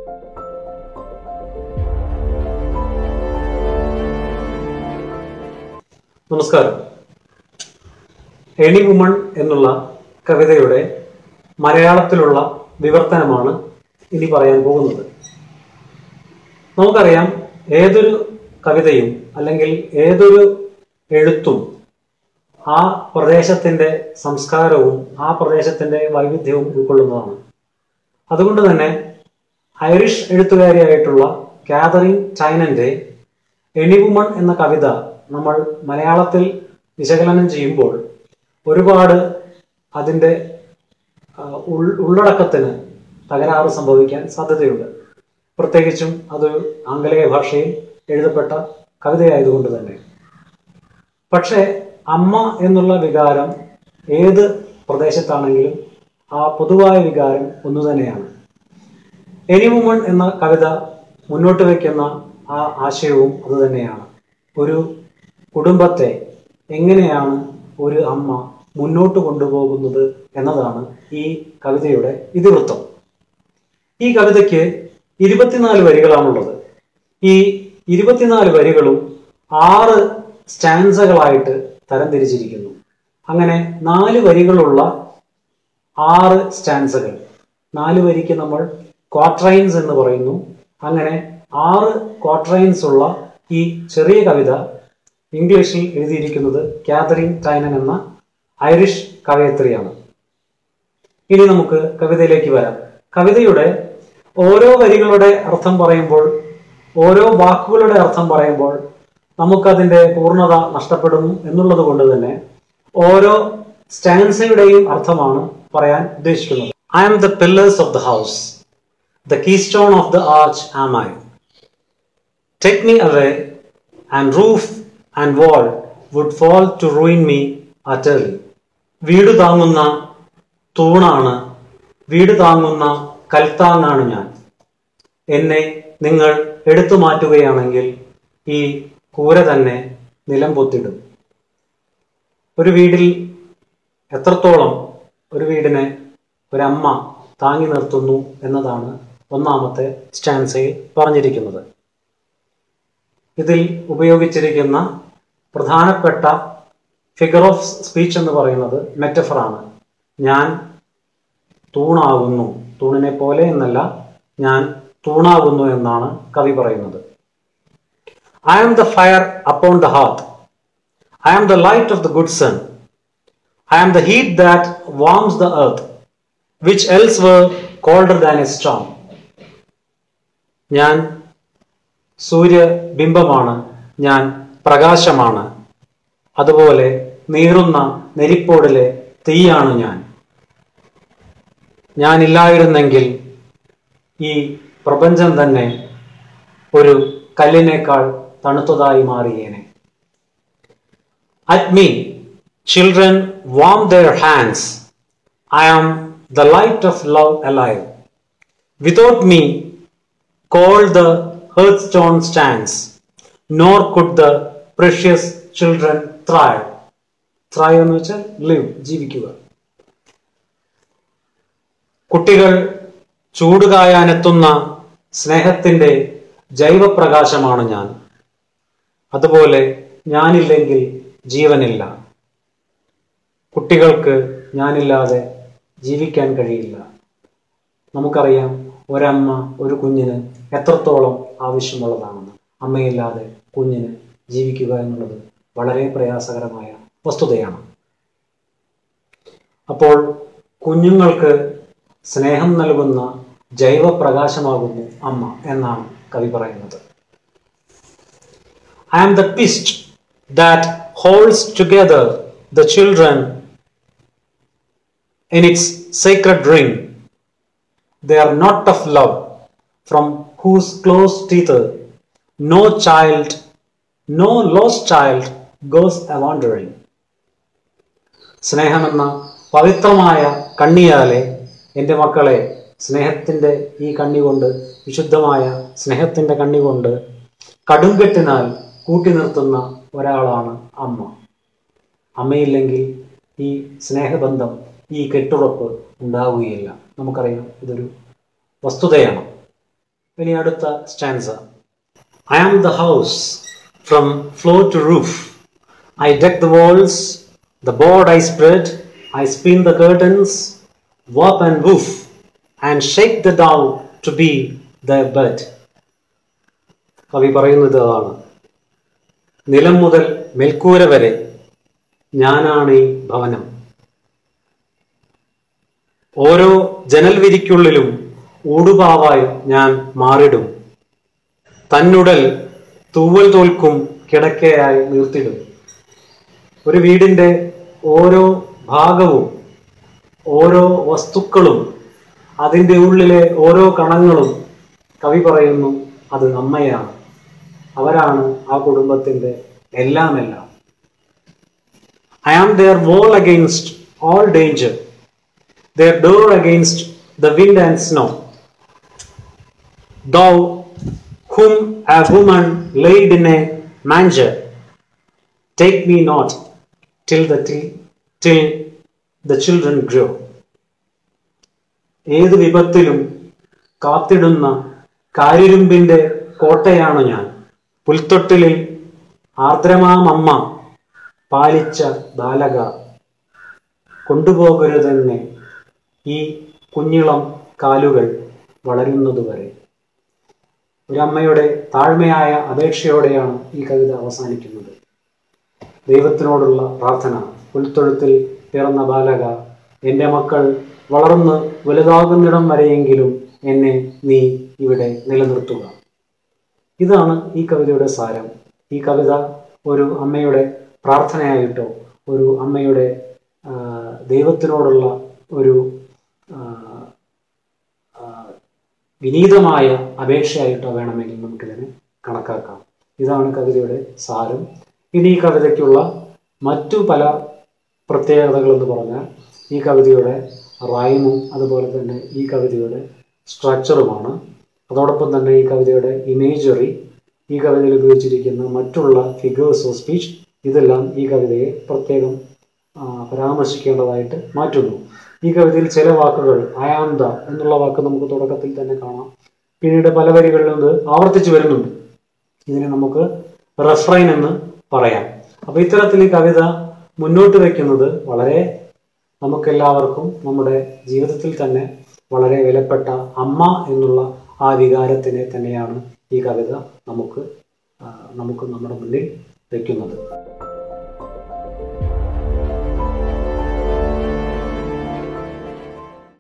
നമസ്കാരം any woman എന്നുള്ള കവിതയുടെ മലയാളത്തിലുള്ള വിവർത്തനമാണ് ഇനി പറയാൻ പോകുന്നത് നമുക്കറിയാം ഏതൊരു കവിതയും അല്ലെങ്കിൽ ഏതൊരു എഴുത്തും ആ പ്രദേശത്തിന്റെ സംസ്കാരവും ആ പ്രദേശത്തിന്റെ വൈവിധ്യവും ഉൾക്കൊള്ളുന്നതാണ് അതുകൊണ്ട് തന്നെ ഐറിഷ് എഴുത്തുകാരിയായിട്ടുള്ള കാതറിൻ ചൈനന്റെ എണിവുമൺ എന്ന കവിത നമ്മൾ മലയാളത്തിൽ വിശകലനം ചെയ്യുമ്പോൾ ഒരുപാട് അതിൻ്റെ ആ, ഉൾ- ഉള്ളടക്കത്തിന് തകരാറ് സംഭവിക്കാൻ സാധ്യതയുണ്ട് പ്രത്യേകിച്ചും അത് ആംഗലേയ ഭാഷയിൽ എഴുതപ്പെട്ട കവിതയായതുകൊണ്ട് തന്നെ പക്ഷേ അമ്മ എന്നുള്ള വികാരം ഏത് പ്രദേശത്താണെങ്കിലും ആ പൊതുവായ വികാരം ഒന്നു തന്നെയാണ് എനിവുമൺ എന്ന കവിത മുന്നോട്ട് വയ്ക്കുന്ന ആ ആശയവും അതുതന്നെയാണ് ഒരു കുടുംബത്തെ എങ്ങനെയാണ് ഒരു അമ്മ മുന്നോട്ട് കൊണ്ടുപോകുന്നത് എന്നതാണ് ഈ കവിതയുടെ ഇതിവൃത്തം ഈ കവിതയ്ക്ക് ഇരുപത്തിനാല് വരികളാണുള്ളത് ഈ ഇരുപത്തിനാല് വരികളും ആറ് സ്റ്റാൻസകളായിട്ട് തരംതിരിച്ചിരിക്കുന്നു അങ്ങനെ നാല് വരികളുള്ള ആറ് സ്റ്റാൻസകൾ നാല് വരിക്ക് നമ്മൾ ക്വാട്രൈൻസ് എന്ന് പറയുന്നു അങ്ങനെ ആറ് ക്വാട്രൈൻസ് ഉള്ള ഈ ചെറിയ കവിത ഇംഗ്ലീഷിൽ എഴുതിയിരിക്കുന്നത് കാതറിൻ ടൈനൻ എന്ന ഐറിഷ് കവയത്രിയാണ് ഇനി നമുക്ക് കവിതയിലേക്ക് വരാം കവിതയുടെ ഓരോ വരികളുടെ അർത്ഥം പറയുമ്പോൾ ഓരോ വാക്കുകളുടെ അർത്ഥം പറയുമ്പോൾ നമുക്കതിന്റെ പൂർണ്ണത നഷ്ടപ്പെടുന്നു എന്നുള്ളത് കൊണ്ട് തന്നെ ഓരോ സ്റ്റാൻസയുടെയും അർത്ഥമാണ് പറയാൻ ഉദ്ദേശിക്കുന്നത് I am the pillars of the house the keystone of the arch am I take me away and roof and wall would fall to ruin me utterly വീട് താങ്ങുന്ന തൂണാണ് വീട് താങ്ങുന്ന കൽത്താങ്ങാണ് ഞാൻ എന്നെ നിങ്ങൾ എടുത്തു മാറ്റുകയാണെങ്കിൽ ഈ കൂര തന്നെ നിലം പൊത്തിടും ഒരു വീടിൽ എത്രത്തോളം ഒരു വീടിനെ ഒരമ്മ താങ്ങി നിർത്തുന്നു എന്നതാണ് ഒന്നാമത്തെ സ്റ്റാൻസയിൽ പറഞ്ഞിരിക്കുന്നത് ഇതിൽ ഉപയോഗിച്ചിരിക്കുന്ന പ്രധാനപ്പെട്ട ഫിഗർ ഓഫ് സ്പീച്ച് എന്ന് പറയുന്നത് മെറ്റഫറാണ് ഞാൻ തൂണാകുന്നു തൂണിനെ പോലെ എന്നല്ല ഞാൻ തൂണാകുന്നു എന്നാണ് കവി പറയുന്നത് I am the fire upon the hearth I am the light of the good sun I am the heat that warms the earth which else were colder than a stone ഞാൻ സൂര്യബിംബമാണ് ഞാൻ പ്രകാശമാണ് അതുപോലെ നീറുന്ന നെരിപ്പോടിലെ തീയാണ് ഞാൻ ഞാനില്ലായിരുന്നെങ്കിൽ ഈ പ്രപഞ്ചം തന്നെ ഒരു കല്ലിനേക്കാൾ തണുത്തതായി മാറിയേനെ at me children warm their hands I am the light of love alive without me cold the hearthstone stands nor could the precious children thrive thrive എന്ന് വെച്ചാൽ ലിവ് ജീവിക്കുക കുട്ടികൾ ചൂടുകായാനെത്തുന്ന സ്നേഹത്തിന്റെ ജൈവപ്രകാശമാണ് ഞാൻ അതുപോലെ ഞാനില്ലെങ്കിൽ ജീവനില്ല കുട്ടികൾക്ക് ഞാനില്ലാതെ ജീവിക്കാൻ കഴിയില്ല നമുക്കറിയാം ഒരമ്മ ഒരു കുഞ്ഞിന് എത്രത്തോളം ആവശ്യമുള്ളതാണെന്ന് അമ്മയില്ലാതെ കുഞ്ഞിന് ജീവിക്കുക എന്നുള്ളത് വളരെ പ്രയാസകരമായ വസ്തുതയാണ് അപ്പോൾ കുഞ്ഞുങ്ങൾക്ക് സ്നേഹം നൽകുന്ന ജൈവപ്രകാശമാകുന്നു അമ്മ എന്നാണ് കവി പറയുന്നത് I am the twist that holds together the children in its sacred ring they are not of love, from whose close teeth no child, no lost child goes a wandering. സ്നേഹമെന്ന പവിത്രമായ കണ്ണിയാലെ എൻ്റെ മക്കളെ സ്നേഹത്തിൻ്റെ ഈ കണ്ണി കൊണ്ട് വിശുദ്ധമായ സ്നേഹത്തിൻ്റെ കണ്ണി കൊണ്ട് കടുംകെട്ടിനാൽ കൂട്ടി നിർത്തുന്ന ഒരാളാണ് അമ്മ അമ്മയില്ലെങ്കിൽ ഈ സ്നേഹബന്ധം ഈ കെട്ടുറപ്പ് ഉണ്ടാവുകയില്ല നമുക്കറിയാം ഇതൊരു വസ്തുതയാണ് ഇനി അടുത്ത stanza I am the house from floor to roof I deck the walls the board I spread I spin the curtains warp and woof and shake the down to be the bed കവി പറയുന്നത് അതാണ് നിലം മുതൽ മേൽക്കൂര വരെ ഞാനാണ് ഈ ഭവനം ഓരോ ജനൽ വിരിക്കുള്ളിലും ഊടുപാവായി ഞാൻ മാറിടും തന്നുടൽ തൂവൽ തോൽക്കും കിടക്കയായി നിർത്തിടും ഒരു വീടിന്റെ ഓരോ ഭാഗവും ഓരോ വസ്തുക്കളും അതിൻ്റെ ഉള്ളിലെ ഓരോ കണങ്ങളും കവി പറയുന്നു അത് അമ്മയാണ് അവരാണ് ആ കുടുംബത്തിന്റെ എല്ലാം എല്ലാം I am their wall against all danger their door against the wind and snow. Thou, whom a woman laid in a manger, take me not till the till the children grow. ഏത് വിപത്തിലും കാത്തിടുന്ന കാരിരുമ്പിന്റെ കോട്ടയാണ് ഞാൻ പുൽത്തൊട്ടിലിൽ ആർദ്രമാമമ്മ പാലിച്ച ബാലക കൊണ്ടുപോകരുതെന്നെ ഈ കുഞ്ഞിളം കാലുകൾ വളരുന്നതുവരെ ഒരമ്മയുടെ താഴ്മയായ അപേക്ഷയോടെയാണ് ഈ കവിത അവസാനിക്കുന്നത് ദൈവത്തിനോടുള്ള പ്രാർത്ഥന പുൽത്തൊഴുത്തിൽ പിറന്ന ബാലക എൻ്റെ മക്കൾ വളർന്ന് വലുതാകുന്നിടം വരെയെങ്കിലും എന്നെ നീ ഇവിടെ നിലനിർത്തുക ഇതാണ് ഈ കവിതയുടെ സാരം ഈ കവിത ഒരു അമ്മയുടെ പ്രാർത്ഥനയായിട്ടോ ഒരു അമ്മയുടെ ആ, ദൈവത്തിനോടുള്ള ഒരു ആ, ആ, വിനീതമായ അപേക്ഷയായിട്ടോ വേണമെങ്കിൽ നമുക്കിതിനെ കണക്കാക്കാം ഇതാണ് കവിതയുടെ സാരം ഇനി ഈ കവിതയ്ക്കുള്ള മറ്റു പല പ്രത്യേകതകൾ എന്ന് പറഞ്ഞാൽ ഈ കവിതയുടെ റൈമും അതുപോലെ തന്നെ ഈ കവിതയുടെ സ്ട്രക്ചറുമാണ് അതോടൊപ്പം തന്നെ ഈ കവിതയുടെ ഇമേജറി ഈ കവിതയിൽ ഉപയോഗിച്ചിരിക്കുന്ന മറ്റുള്ള ഫിഗേഴ്സ് ഓഫ് സ്പീച്ച് ഇതെല്ലാം ഈ കവിതയെ പ്രത്യേകം ആ, പരാമർശിക്കേണ്ടതായിട്ട് മാറ്റുന്നു ഈ കവിതയിൽ ചില വാക്കുകൾ അയാന്ത എന്നുള്ള വാക്ക് നമുക്ക് തുടക്കത്തിൽ തന്നെ കാണാം പിന്നീട് പല വരികളിലും ഇത് ആവർത്തിച്ച് വരുന്നുണ്ട് ഇതിനെ നമുക്ക് റെഫ്രൈൻ എന്ന് പറയാം അപ്പൊ ഇത്തരത്തിൽ ഈ കവിത മുന്നോട്ട് വെക്കുന്നത് വളരെ നമുക്കെല്ലാവർക്കും നമ്മുടെ ജീവിതത്തിൽ തന്നെ വളരെ വിലപ്പെട്ട അമ്മ എന്നുള്ള ആ വികാരത്തിനെ തന്നെയാണ് ഈ കവിത നമുക്ക് ആ, നമുക്ക് നമ്മുടെ മുന്നിൽ വെക്കുന്നത്